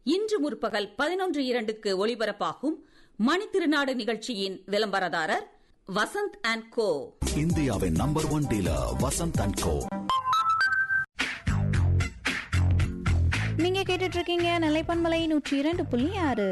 இன்று முற்பகல் பதினொன்று இரண்டுக்கு ஒலிபரப்பாகும் மணித்திருநாடு நிகழ்ச்சியின் விளம்பரதாரர் வசந்த் அண்ட் கோ இந்தியாவின் number one dealer Vasanth and co நீங்க கேட்டுட்டு இருக்கீங்க நிலைப்பன்மலை நூற்றி இரண்டு புள்ளி ஆறு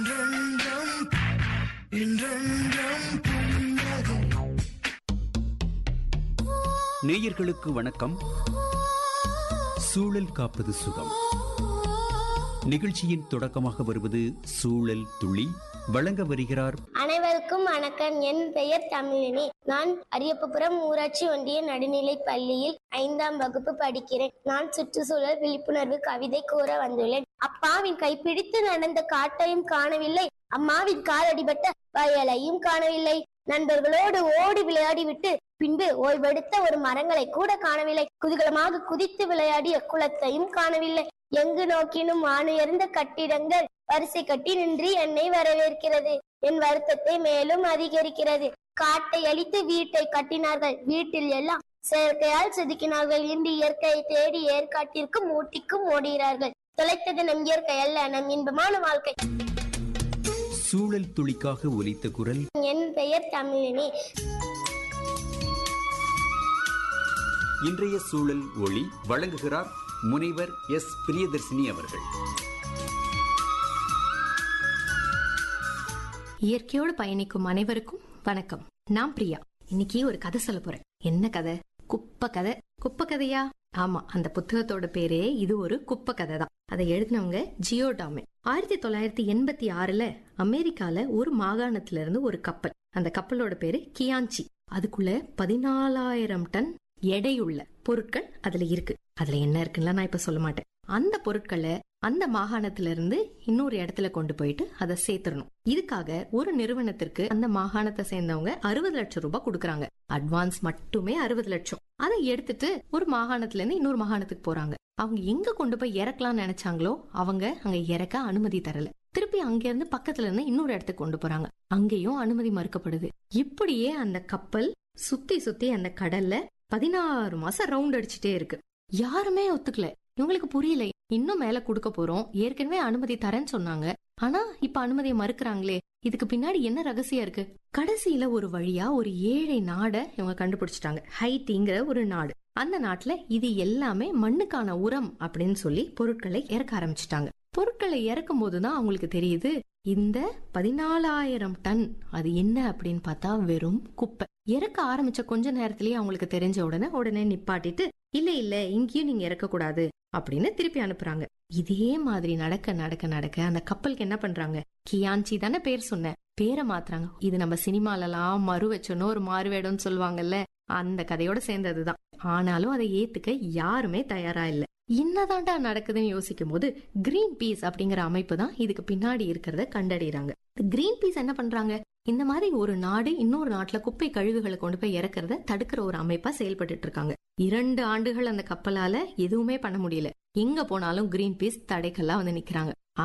நேயர்களுக்கு வணக்கம் சூழல் காப்பது சுகம் நிகழ்ச்சியின் தொடக்கமாக வருவது சூழல் துளி வழங்க வருகிறார் அனைவருக்கும் வணக்கம் என் பெயர் தமிழினி நான் அரியப்பபுரம் ஊராட்சி ஒன்றிய நடுநிலைப் பள்ளியில் ஐந்தாம் வகுப்பு படிக்கிறேன் நான் சுற்றுச்சூழல் விழிப்புணர்வு கவிதை கூற வந்துள்ளேன் அப்பாவின் கைப்பிடித்து நடந்த காட்டையும் காணவில்லை அம்மாவின் கால் அடிபட்ட வயலையும் காணவில்லை நண்பர்களோடு ஓடி விளையாடிவிட்டு பின்பு ஓய்வெடுத்த ஒரு மரங்களை கூட காணவில்லை குதூகலமாக குதித்து விளையாடிய குளத்தையும் காணவில்லை எங்கு நோக்கினும் வானுயர்ந்த கட்டிடங்கள் வரிசை கட்டி நின்று என்னை வரவேற்கிறது என் வருத்தத்தை மேலும் அதிகரிக்கிறது காட்டை அழித்து வீட்டை கட்டினார்கள் வீட்டில் எல்லாம் செயற்கையால் செதுக்கினார்கள் இன்று இயற்கையை தேடி ஏற்காட்டிற்கும் ஊட்டிக்கும் ஓடுகிறார்கள் தொலைத்தது நம் இயற்கை அல்ல நம் இன்பமான வாழ்க்கை சூழல் துளிக்காக ஒலித்த குரல் என் பெயர் தமிழினி இன்றைய சூழல் ஒளி வழங்குகிறார் முனைவர் எஸ் பிரியதர்சினி அவர்கள் இயற்கையோடு பயணிக்கும் அனைவருக்கும் வணக்கம் நான் பிரியா இன்னைக்கு ஒரு கதை சொல்ல போறேன் என்ன கதை குப்பை கதை குப்பை கதையா ஆமா அந்த புத்தகத்தோட பேரே இது ஒரு குப்பை கதை தான் அதை எழுதினவங்க ஜியோ டாமே ஆயிரத்தி தொள்ளாயிரத்தி எண்பத்தி ஆறுல அமெரிக்கால ஒரு மாகாணத்துல இருந்து ஒரு கப்பல் அந்த கப்பலோட பேரு கியான்சி அதுக்குள்ள பதினாலாயிரம் டன் எடையுள்ள பொருட்கள் அதுல இருக்கு அதுல என்ன இருக்குன்னு நான் இப்ப சொல்ல மாட்டேன் அந்த பொருட்களை அந்த மாகாணத்துல இருந்து இன்னொரு இடத்துல கொண்டு போயிட்டு அதை சேர்த்துடணும் இதுக்காக ஒரு நிறுவனத்திற்கு அந்த மாகாணத்தை சேர்ந்தவங்க அறுபது லட்சம் ரூபாய் கொடுக்கறாங்க அட்வான்ஸ் மட்டுமே அறுபது லட்சம் அதை எடுத்துட்டு ஒரு மாகாணத்துல இருந்து இன்னொரு மாகாணத்துக்கு போறாங்க அவங்க எங்க கொண்டு போய் இறக்கலாம்னு நினைச்சாங்களோ அவங்க அங்க இறக்க அனுமதி தரல திருப்பி அங்க இருந்து பக்கத்துல இருந்து இன்னொரு இடத்துக்கு கொண்டு போறாங்க அங்கேயும் அனுமதி மறுக்கப்படுது இப்படியே அந்த கப்பல் சுத்தி சுத்தி அந்த கடல்ல பதினாறு மாசம் ரவுண்ட் அடிச்சுட்டே இருக்கு யாருமே ஒத்துக்கல இவங்களுக்கு புரியல இன்னும் மேல கொடுக்க போறோம் ஏற்கனவே அனுமதி தரேன்னு சொன்னாங்க ஆனா இப்ப அனுமதியை மறுக்கிறாங்களே இதுக்கு பின்னாடி என்ன ரகசியம் இருக்கு கடைசியில ஒரு வழியா ஒரு ஏழை நாட இவங்க கண்டுபிடிச்சிட்டாங்க ஹைட்டிங்கிற ஒரு நாடு அந்த நாட்டுல இது எல்லாமே மண்ணுக்கான உரம் அப்படின்னு சொல்லி பொருட்களை இறக்க ஆரம்பிச்சிட்டாங்க பொருட்களை இறக்கும் போதுதான் அவங்களுக்கு தெரியுது இந்த பதினாலாயிரம் டன் அது என்ன அப்படின்னு பார்த்தா வெறும் குப்பை இறக்க ஆரம்பிச்ச கொஞ்ச நேரத்திலேயே அவங்களுக்கு தெரிஞ்ச உடனே உடனே நிப்பாட்டிட்டு இல்ல இல்ல இங்கேயும் நீங்க இறக்க கூடாது அப்படின்னு திருப்பி அனுப்புறாங்க இதே மாதிரி நடக்க நடக்க நடக்க அந்த கப்பலுக்கு என்ன பண்றாங்க கியான்சி தானே பேர் சொன்னேன் பேரை மாத்துறாங்க இது நம்ம சினிமாலலாம் மறு வச்சோன்னு ஒரு மாறுவேடம்னு சொல்லுவாங்கல்ல அந்த கதையோட சேர்ந்ததுதான் ஆனாலும் அதை ஏத்துக்க யாருமே தயாரா இல்ல என்னதான்டா நடக்குதுன்னு யோசிக்கும் போது கிரீன் பீஸ் அப்படிங்கிற அமைப்பு தான் இதுக்கு பின்னாடி இருக்கிறத கண்டறியறாங்க கிரீன் பீஸ் என்ன பண்றாங்க இந்த மாதிரி ஒரு நாடு இன்னொரு நாட்டுல குப்பை கழிவுகளை கொண்டு போய் இறக்குறத தடுக்கிற ஒரு அமைப்பா செயல்பட்டு இருக்காங்க இரண்டு ஆண்டுகள் அந்த கப்பலால எதுவுமே பண்ண முடியல எங்க போனாலும் கிரீன் பீஸ் தடைக்கெல்லாம் வந்து நிக்கிறாங்க